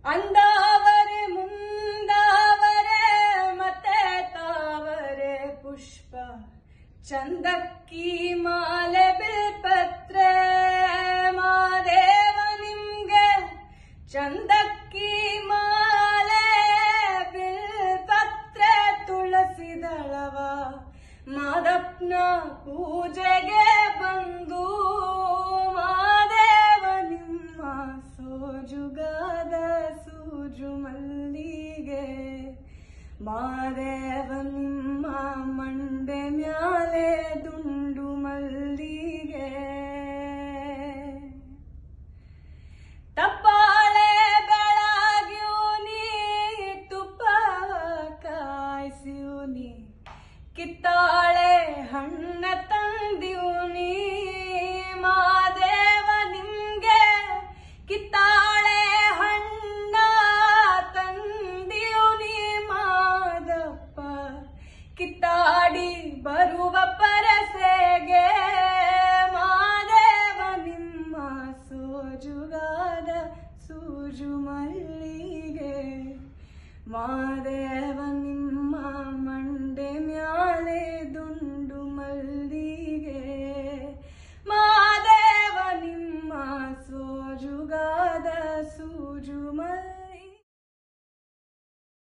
ಅಂದಾವರೆ ಮುಂದಾವರೆ ಮತ್ತೆ ತಾವರೆ ಪುಷ್ಪ ಚಂದಕ್ಕಿ ಮಾಲೆ ಬಿಲ್ಪತ್ರೆ ಮಾದೇವ ನಿಮ್ಗೆ ಚಂದಕ್ಕಿ ಮಾಲೆ ಬಿಲ್ಪತ್ರೆ ತುಳಸಿ ದಳವ ಮಾದಪ್ಪನ ಪೂಜೆಗೆ ಬಂದು ಮಾದೇವ ನಿಮ್ಮ ಸೋಜುಗಾದ ಸೂಜು ಮಲ್ಲಿಗೆ ಮಾದೇವ ನಿಮ್ಮ ಮಂಡೆ ಮ್ಯಾಲೆ ದುಂಡು ಮಲ್ಲಿಗೆ ತಪ್ಪಾಳೆ ಬೆಳಗ್ಯೂನಿ ತುಪ್ಪ ಕಾಯಿಸ್ಯೂನಿ ಕಿತ್ತಾಳೆ ಹಣ್ಣ ತಂದೀವ್ನಿ ಮಾದೇವ ನಿಮ್ಗೆ ಕಿತ್ತಾಳೆ ಹಣ್ಣ ತಂದೀವ್ನಿ ಮಾದಪ್ಪ ಕಿತ್ತಾಡಿ ಬರುವ ಪರಸೆಗೆ ಮಾದೇವ ನಿಮ್ಮ ಸೋಜುಗಾದ ಸೂಜು ಮಲ್ಲಿಗೆ ಮಾದೇವ